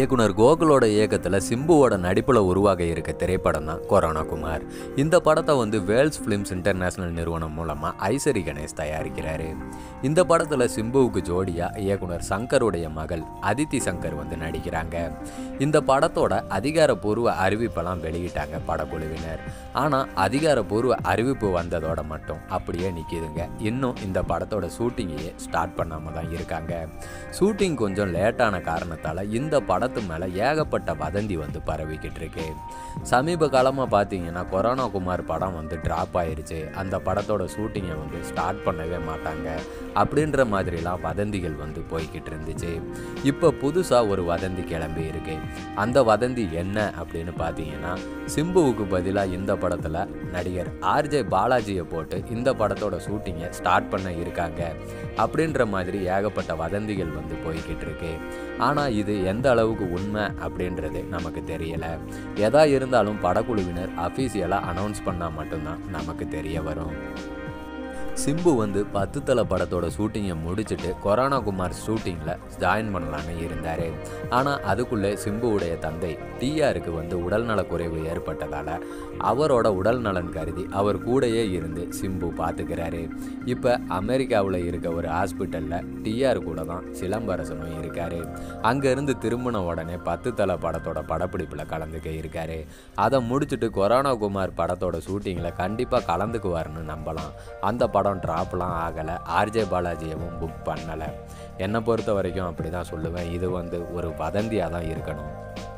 இயக்குனர் கோகுலோட இயக்கத்தில் சிம்புவோட நடிப்பில் உருவாக இருக்க திரைப்படம் தான் கொரோனா குமார் இந்த படத்தை வந்து வேல்ஸ் ஃபிலிம்ஸ் இன்டர்நேஷனல் நிறுவனம் மூலமாக ஐசரி கணேஷ் தயாரிக்கிறாரு இந்த படத்தில் சிம்புவுக்கு ஜோடியாக இயக்குனர் சங்கருடைய மகள் அதித்தி சங்கர் வந்து நடிக்கிறாங்க இந்த படத்தோட அதிகாரப்பூர்வ அறிவிப்பெல்லாம் வெளியிட்டாங்க படக்குழுவினர் ஆனால் அதிகாரப்பூர்வ அறிவிப்பு வந்ததோட மட்டும் அப்படியே நிற்கிதுங்க இன்னும் இந்த படத்தோட ஷூட்டிங்கையே ஸ்டார்ட் பண்ணாமல் தான் இருக்காங்க ஷூட்டிங் கொஞ்சம் லேட்டான காரணத்தால் இந்த படத்து மேலே ஏகப்பட்ட வதந்தி வந்து பரவிக்கிட்டு இருக்கு சமீப காலமாக பார்த்தீங்கன்னா கொரோனா குமார் படம் வந்து ட்ராப் ஆயிருச்சு அந்த படத்தோட ஷூட்டிங்கை வந்து ஸ்டார்ட் பண்ணவே மாட்டாங்க அப்படின்ற மாதிரிலாம் வதந்திகள் வந்து போய்கிட்டு இருந்துச்சு இப்போ புதுசாக ஒரு வதந்தி கிளம்பி இருக்கு அந்த வதந்தி என்ன அப்படின்னு பார்த்தீங்கன்னா சிம்புவுக்கு பதிலாக இந்த படத்தில் நடிகர் ஆர்ஜே பாலாஜியை போட்டு இந்த படத்தோட ஷூட்டிங்கை ஸ்டார்ட் பண்ண இருக்காங்க அப்படின்ற மாதிரி ஏகப்பட்ட வதந்திகள் வந்து போய்கிட்டு இருக்கு ஆனால் இது எந்த அளவுக்கு உண்மை அப்படின்றது நமக்கு தெரியலை எதா இருந்தாலும் படக்குழுவினர் அஃபீஷியலாக அனௌன்ஸ் பண்ணால் மட்டும்தான் நமக்கு தெரிய வரும் சிம்பு வந்து பத்து தலை படத்தோட ஷூட்டிங்கை முடிச்சுட்டு கொரோனா குமார் ஷூட்டிங்கில் ஜாயின் பண்ணலான்னு இருந்தார் ஆனால் அதுக்குள்ளே சிம்புவுடைய தந்தை டிஆருக்கு வந்து உடல்நலக் குறைவு ஏற்பட்டதால் அவரோட உடல் நலன் கருதி அவர் கூடயே இருந்து சிம்பு பார்த்துக்கிறாரு இப்போ அமெரிக்காவில் இருக்க ஒரு ஹாஸ்பிட்டலில் டிஆர் கூட தான் சிலம்பரசனும் இருக்கார் அங்கேருந்து திரும்பின உடனே பத்து தலை படத்தோட படப்பிடிப்பில் கலந்துக்க இருக்காரு அதை முடிச்சுட்டு கொரோனா குமார் படத்தோட ஷூட்டிங்கில் கண்டிப்பாக கலந்துக்குவாருன்னு நம்பலாம் அந்த படம் ட்ராப்லாம் ஆகலை ஆர்ஜே பாலாஜியவும் புக் பண்ணலை என்னை பொறுத்த வரைக்கும் அப்படி தான் சொல்லுவேன் இது வந்து ஒரு வதந்தியாக தான் இருக்கணும்